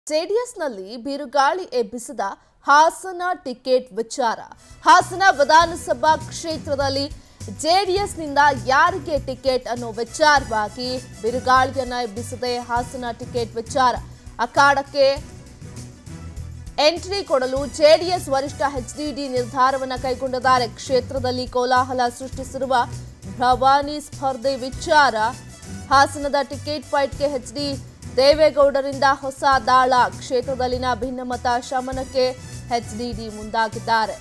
ಜೆಡಿಎಸ್ನಲ್ಲಿ ಬಿರುಗಾಳಿ ಎಬ್ಬಿಸಿದ ಹಾಸನ ಟಿಕೆಟ್ ವಿಚಾರ ಹಾಸನ ವಿಧಾನಸಭಾ ಕ್ಷೇತ್ರದಲ್ಲಿ ಜೆಡಿಎಸ್ನಿಂದ ಯಾರಿಗೆ ಟಿಕೆಟ್ ಅನ್ನೋ ವಿಚಾರವಾಗಿ ಬಿರುಗಾಳಿಯನ್ನ ಎಬ್ಬಿಸಿದೆ ಹಾಸನ ಟಿಕೆಟ್ ವಿಚಾರ ಅಖಾಡಕ್ಕೆ ಎಂಟ್ರಿ ಕೊಡಲು ಜೆಡಿಎಸ್ ವರಿಷ್ಠ ಎಚ್ಡಿಡಿ ನಿರ್ಧಾರವನ್ನು ಕೈಗೊಂಡಿದ್ದಾರೆ ಕ್ಷೇತ್ರದಲ್ಲಿ ಕೋಲಾಹಲ ಸೃಷ್ಟಿಸಿರುವ ಭವಾನಿ ಸ್ಪರ್ಧೆ ವಿಚಾರ ಹಾಸನದ ಟಿಕೆಟ್ ಫೈಟ್ಗೆ ಎಚ್ಡಿ ದೇವೇಗೌಡರಿಂದ ಹೊಸ ದಾಳ ಕ್ಷೇತ್ರದಲ್ಲಿನ ಭಿನ್ನಮತ ಶಮನಕ್ಕೆ ಎಚ್ಡಿಡಿ ಮುಂದಾಗಿದ್ದಾರೆ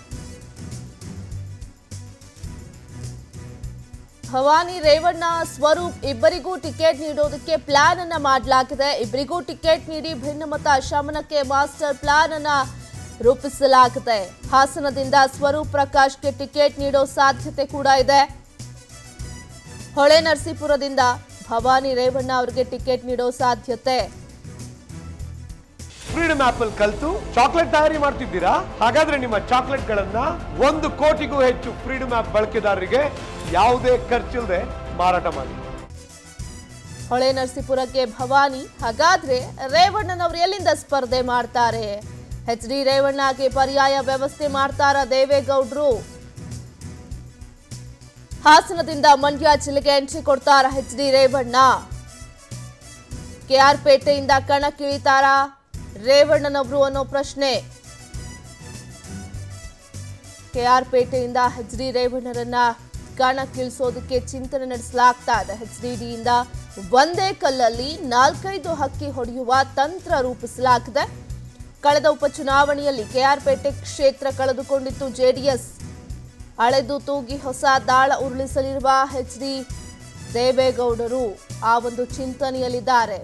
ಭವಾನಿ ರೇವಣ್ಣ ಸ್ವರೂಪ್ ಇಬ್ಬರಿಗೂ ಟಿಕೆಟ್ ನೀಡೋದಕ್ಕೆ ಪ್ಲಾನ್ ಅನ್ನ ಮಾಡಲಾಗಿದೆ ಇಬ್ಬರಿಗೂ ಟಿಕೆಟ್ ನೀಡಿ ಭಿನ್ನಮತ ಶಮನಕ್ಕೆ ಮಾಸ್ಟರ್ ಪ್ಲಾನ್ ಅನ್ನ ರೂಪಿಸಲಾಗಿದೆ ಹಾಸನದಿಂದ ಸ್ವರೂಪ್ ಪ್ರಕಾಶ್ಗೆ ಟಿಕೆಟ್ ನೀಡೋ ಸಾಧ್ಯತೆ ಕೂಡ ಇದೆ ಹೊಳೆ ನರಸೀಪುರದಿಂದ ಭವಾನಿ ರೇವಣ್ಣ ಅವರಿಗೆ ಟಿಕೆಟ್ ನೀಡೋ ಸಾಧ್ಯತೆ ಫ್ರೀಡಮ್ ಆಪ್ ಅಲ್ಲಿ ಕಲ್ತು ಚಾಕ್ಲೇಟ್ ತಯಾರಿ ಮಾಡ್ತಿದ್ದೀರಾ ಹಾಗಾದ್ರೆ ನಿಮ್ಮ ಚಾಕ್ಲೇಟ್ ಗಳನ್ನ ಒಂದು ಕೋಟಿಗೂ ಹೆಚ್ಚು ಫ್ರೀಡಮ್ ಆಪ್ ಬಳಕೆದಾರರಿಗೆ ಯಾವುದೇ ಖರ್ಚಿಲ್ಲದೆ ಮಾರಾಟ ಮಾಡಿ ಹೊಳೆ ನರಸೀಪುರಕ್ಕೆ ಭವಾನಿ ಹಾಗಾದ್ರೆ ರೇವಣ್ಣನವರು ಎಲ್ಲಿಂದ ಸ್ಪರ್ಧೆ ಮಾಡ್ತಾರೆ ಎಚ್ ಡಿ ರೇವಣ್ಣಗೆ ಪರ್ಯಾಯ ವ್ಯವಸ್ಥೆ ಮಾಡ್ತಾರ ದೇವೇಗೌಡ್ರು ಹಾಸನದಿಂದ ಮಂಡ್ಯ ಜಿಲ್ಲೆಗೆ ಎಂಟ್ರಿ ಕೊಡ್ತಾರ ಎಚ್ ಡಿ ರೇವಣ್ಣ ಕೆಆರ್ ಪೇಟೆಯಿಂದ ಕಣಕ್ಕಿಳಿತಾರ ರೇವಣ್ಣನವರು ಅನ್ನೋ ಪ್ರಶ್ನೆ ಕೆಆರ್ ಪೇಟೆಯಿಂದ ಎಚ್ ಡಿ ರೇವಣ್ಣರನ್ನ ಕಣಕ್ಕಿಳಿಸೋದಕ್ಕೆ ಚಿಂತನೆ ನಡೆಸಲಾಗ್ತಾ ಇದೆ ಎಚ್ ಡಿ ಡಿಯಿಂದ ಒಂದೇ ಕಲ್ಲಲ್ಲಿ ನಾಲ್ಕೈದು ಹಕ್ಕಿ ಹೊಡೆಯುವ ತಂತ್ರ ರೂಪಿಸಲಾಗಿದೆ ಕಳೆದ ಉಪಚುನಾವಣೆಯಲ್ಲಿ ಕೆಆರ್ ಪೇಟೆ ಕ್ಷೇತ್ರ ಕಳೆದುಕೊಂಡಿತ್ತು ಜೆಡಿಎಸ್ ಅಳೆದು ತೂಗಿ ಹೊಸ ದಾಳ ಉರುಳಿಸಲಿರುವ ಎಚ್ ಡಿ ದೇವೇಗೌಡರು ಆ ಒಂದು ಚಿಂತನೆಯಲ್ಲಿದ್ದಾರೆ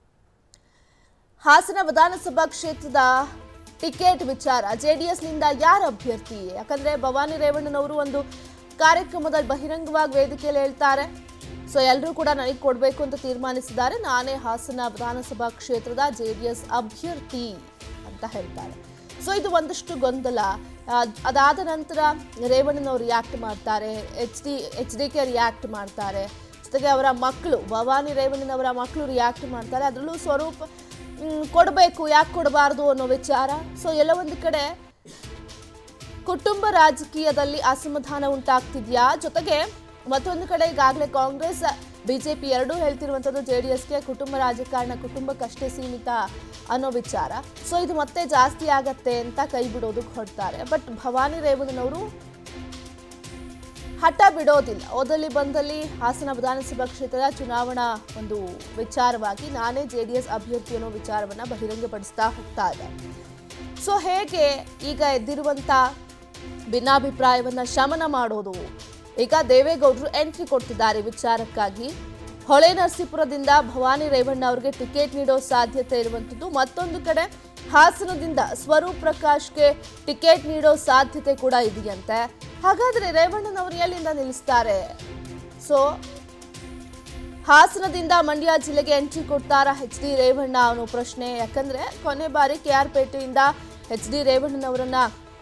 ಹಾಸನ ವಿಧಾನಸಭಾ ಕ್ಷೇತ್ರದ ಟಿಕೆಟ್ ವಿಚಾರ ಜೆಡಿಎಸ್ನಿಂದ ಯಾರ ಅಭ್ಯರ್ಥಿ ಯಾಕಂದ್ರೆ ಭವಾನಿ ರೇವಣ್ಣನವರು ಒಂದು ಕಾರ್ಯಕ್ರಮದಲ್ಲಿ ಬಹಿರಂಗವಾಗಿ ವೇದಿಕೆಯಲ್ಲಿ ಹೇಳ್ತಾರೆ ಸೊ ಎಲ್ಲರೂ ಕೂಡ ನನಗೆ ಕೊಡಬೇಕು ಅಂತ ತೀರ್ಮಾನಿಸಿದ್ದಾರೆ ನಾನೇ ಹಾಸನ ವಿಧಾನಸಭಾ ಕ್ಷೇತ್ರದ ಜೆಡಿಎಸ್ ಅಭ್ಯರ್ಥಿ ಅಂತ ಹೇಳ್ತಾರೆ ಸೊ ಇದು ಒಂದಷ್ಟು ಗೊಂದಲ ಆ, ಅದಾದ ನಂತರ ರೇವಣ್ಣನವರು ರಿಯಾಕ್ಟ್ ಮಾಡ್ತಾರೆ ಎಚ್ ಡಿ ಎಚ್ ಡಿ ಕೆ ರಿಯಾಕ್ಟ್ ಮಾಡ್ತಾರೆ ಜೊತೆಗೆ ಅವರ ಮಕ್ಕಳು ಭವಾನಿ ರೇವಣ್ಣನವರ ಮಕ್ಕಳು ರಿಯಾಕ್ಟ್ ಮಾಡ್ತಾರೆ ಅದರಲ್ಲೂ ಸ್ವರೂಪ್ ಕೊಡಬೇಕು ಯಾಕೆ ಕೊಡಬಾರ್ದು ಅನ್ನೋ ವಿಚಾರ ಸೊ ಎಲ್ಲ ಒಂದು ಕಡೆ ಕುಟುಂಬ ರಾಜಕೀಯದಲ್ಲಿ ಅಸಮಾಧಾನ ಉಂಟಾಗ್ತಿದ್ಯಾ ಜೊತೆಗೆ ಮತ್ತೊಂದು ಕಡೆ ಈಗಾಗಲೇ ಕಾಂಗ್ರೆಸ್ ಬಿಜೆಪಿ ಎರಡೂ ಹೇಳ್ತಿರುವಂಥದ್ದು ಜೆ ಡಿ ಎಸ್ಗೆ ಕುಟುಂಬ ರಾಜಕಾರಣ ಕುಟುಂಬಕ್ಕಷ್ಟೇ ಸೀಮಿತ ಅನ್ನೋ ವಿಚಾರ ಸೊ ಇದು ಮತ್ತೆ ಜಾಸ್ತಿ ಆಗತ್ತೆ ಅಂತ ಕೈ ಬಿಡೋದಕ್ಕೆ ಹೊರಡ್ತಾರೆ ಬಟ್ ಭವಾನಿ ರೇವಣ್ಣನವರು ಹಠ ಬಿಡೋದಿಲ್ಲ ಓದಲ್ಲಿ ಬಂದಲ್ಲಿ ಹಾಸನ ವಿಧಾನಸಭಾ ಕ್ಷೇತ್ರದ ಚುನಾವಣಾ ಒಂದು ವಿಚಾರವಾಗಿ ನಾನೇ ಜೆ ಡಿ ಎಸ್ ಅಭ್ಯರ್ಥಿ ಅನ್ನೋ ವಿಚಾರವನ್ನ ಬಹಿರಂಗಪಡಿಸ್ತಾ ಹೋಗ್ತಾ ಇದೆ ಸೊ ಹೇಗೆ ಈಗ ಎದ್ದಿರುವಂತ ಭಿನ್ನಾಭಿಪ್ರಾಯವನ್ನ ಶಮನ ಮಾಡೋದು ಈಗ ದೇವೇಗೌಡರು ಎಂಟ್ರಿ ಕೊಡ್ತಿದ್ದಾರೆ ವಿಚಾರಕ್ಕಾಗಿ ಹೊಳೆ ನರಸೀಪುರದಿಂದ ಭವಾನಿ ರೇವಣ್ಣ ಅವರಿಗೆ ಟಿಕೆಟ್ ನೀಡೋ ಸಾಧ್ಯತೆ ಇರುವಂಥದ್ದು ಮತ್ತೊಂದು ಕಡೆ ಹಾಸನದಿಂದ ಸ್ವರೂಪ್ ಪ್ರಕಾಶ್ಗೆ ಟಿಕೆಟ್ ನೀಡೋ ಸಾಧ್ಯತೆ ಕೂಡ ಇದೆಯಂತೆ ಹಾಗಾದ್ರೆ ರೇವಣ್ಣನವರು ಎಲ್ಲಿಂದ ನಿಲ್ಲಿಸ್ತಾರೆ ಸೊ ಹಾಸನದಿಂದ ಮಂಡ್ಯ ಜಿಲ್ಲೆಗೆ ಎಂಟ್ರಿ ಕೊಡ್ತಾರಾ ಎಚ್ ಡಿ ರೇವಣ್ಣ ಅನ್ನೋ ಪ್ರಶ್ನೆ ಯಾಕಂದ್ರೆ ಕೊನೆ ಬಾರಿ ಕೆ ಆರ್ ಪೇಟೆಯಿಂದ ಎಚ್ ಡಿ ರೇವಣ್ಣನವರನ್ನ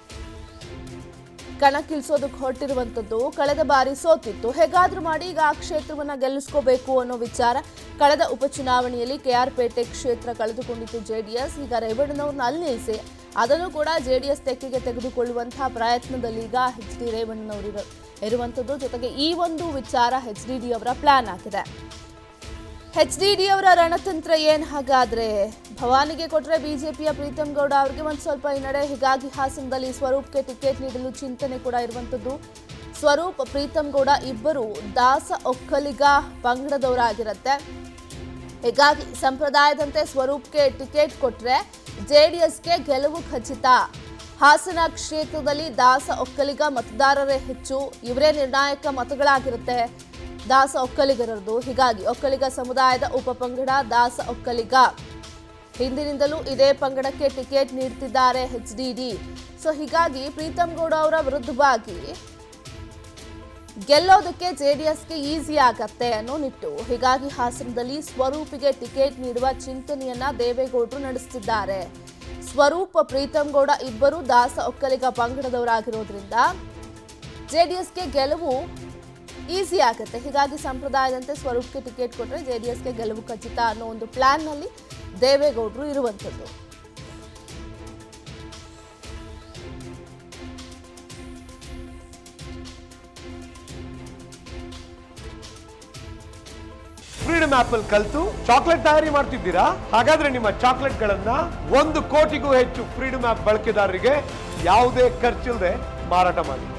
ಕಣಕ್ಕಿಳಿಸೋದಕ್ಕೆ ಹೊರಟಿರುವಂಥದ್ದು ಕಳೆದ ಬಾರಿ ಸೋತಿತ್ತು ಹೇಗಾದ್ರೂ ಮಾಡಿ ಈಗ ಆ ಕ್ಷೇತ್ರವನ್ನ ಗೆಲ್ಲಿಸ್ಕೋಬೇಕು ಅನ್ನೋ ವಿಚಾರ ಕಳೆದ ಉಪಚುನಾವಣೆಯಲ್ಲಿ ಕೆ ಆರ್ ಪೇಟೆ ಕ್ಷೇತ್ರ ಕಳೆದುಕೊಂಡಿತ್ತು ಜೆಡಿಎಸ್ ಈಗ ರೇವಣ್ಣನವ್ರನ್ನ ಅಲ್ಲಿ ನಿಲ್ಲಿಸಿ ಅದನ್ನು ಕೂಡ ಜೆಡಿಎಸ್ ತೆಕ್ಕೆಗೆ ತೆಗೆದುಕೊಳ್ಳುವಂತಹ ಪ್ರಯತ್ನದಲ್ಲಿ ಈಗ ಎಚ್ ಡಿ ರೇವಣ್ಣನವರು ಇರು- ಇರುವಂಥದ್ದು ಜೊತೆಗೆ ಈ ಒಂದು ವಿಚಾರ ಎಚ್ ಡಿ ಡಿ ಅವರ ಪ್ಲಾನ್ ಆಗಿದೆ ಎಚ್ ಡಿ ಡಿ ಅವರ ರಣತಂತ್ರ ಏನ್ ಹಾಗಾದ್ರೆ ಭವಾನಿಗೆ ಕೊಟ್ರೆ ಬಿಜೆಪಿಯ ಪ್ರೀತಮ್ ಗೌಡ ಅವರಿಗೆ ಒಂದು ಸ್ವಲ್ಪ ಹಿನ್ನಡೆ ಹೀಗಾಗಿ ಹಾಸನದಲ್ಲಿ ಸ್ವರೂಪ್ಗೆ ಟಿಕೆಟ್ ನೀಡಲು ಚಿಂತನೆ ಕೂಡ ಇರುವಂತದ್ದು ಸ್ವರೂಪ್ ಪ್ರೀತಮ್ ಗೌಡ ಇಬ್ಬರು ದಾಸ ಒಕ್ಕಲಿಗ ಪಂಗಡದವರಾಗಿರತ್ತೆ ಹೀಗಾಗಿ ಸಂಪ್ರದಾಯದಂತೆ ಸ್ವರೂಪ್ಗೆ ಟಿಕೆಟ್ ಕೊಟ್ರೆ ಜೆಡಿಎಸ್ಗೆ ಗೆಲುವು ಖಚಿತ ಹಾಸನ ಕ್ಷೇತ್ರದಲ್ಲಿ ದಾಸ ಒಕ್ಕಲಿಗ ಮತದಾರರೇ ಹೆಚ್ಚು ಇವರೇ ನಿರ್ಣಾಯಕ ಮತಗಳಾಗಿರುತ್ತೆ ದಾಸ ಒಕ್ಕಲಿಗರದ್ದು ಹೀಗಾಗಿ ಒಕ್ಕಲಿಗ ಸಮುದಾಯದ ಉಪಪಂಗಡ ದಾಸ ಒಕ್ಕಲಿಗ ಹಿಂದಿನಿಂದಲೂ ಇದೇ ಪಂಗಡಕ್ಕೆ ಟಿಕೆಟ್ ನೀಡ್ತಿದ್ದಾರೆ ಎಚ್ ಡಿ ಡಿ ಸೊ ಹೀಗಾಗಿ ಪ್ರೀತಮ್ ಗೌಡ ಅವರ ವಿರುದ್ಧವಾಗಿ ಗೆಲ್ಲೋದಕ್ಕೆ ಜೆಡಿಎಸ್ಗೆ ಈಸಿ ಆಗತ್ತೆ ಅನ್ನೋ ನಿಟ್ಟು ಹೀಗಾಗಿ ಹಾಸನದಲ್ಲಿ ಸ್ವರೂಪಿಗೆ ಟಿಕೆಟ್ ನೀಡುವ ಚಿಂತನೆಯನ್ನ ದೇವೇಗೌಡರು ನಡೆಸುತ್ತಿದ್ದಾರೆ ಸ್ವರೂಪ್ ಪ್ರೀತಮ್ ಗೌಡ ಇಬ್ಬರು ದಾಸ ಒಕ್ಕಲಿಗ ಪಂಗಡದವರಾಗಿರೋದ್ರಿಂದ ಜೆಡಿಎಸ್ಗೆ ಗೆಲುವು ಈಸಿ ಆಗುತ್ತೆ ಹೀಗಾಗಿ ಸಂಪ್ರದಾಯದಂತೆ ಸ್ವರೂಪ್ಗೆ ಟಿಕೆಟ್ ಕೊಟ್ಟರೆ ಜೆ ಡಿ ಎಸ್ಗೆ ಗೆಲುವು ಖಚಿತ ಅನ್ನೋ ಒಂದು ಪ್ಲಾನ್ನಲ್ಲಿ ದೇವೇಗೌಡರು ಇರುವಂಥದ್ದು ಫ್ರೀಡಮ್ ಆಪ್ ಅಲ್ಲಿ ಕಲ್ತು ಚಾಕ್ಲೇಟ್ ತಯಾರಿ ಮಾಡ್ತಿದ್ದೀರಾ ಹಾಗಾದ್ರೆ ನಿಮ್ಮ ಚಾಕ್ಲೇಟ್ ಗಳನ್ನ ಒಂದು ಕೋಟಿಗೂ ಹೆಚ್ಚು ಫ್ರೀಡಮ್ ಆಪ್ ಬಳಕೆದಾರರಿಗೆ ಯಾವುದೇ ಖರ್ಚಿಲ್ಲದೆ ಮಾರಾಟ ಮಾಡಿ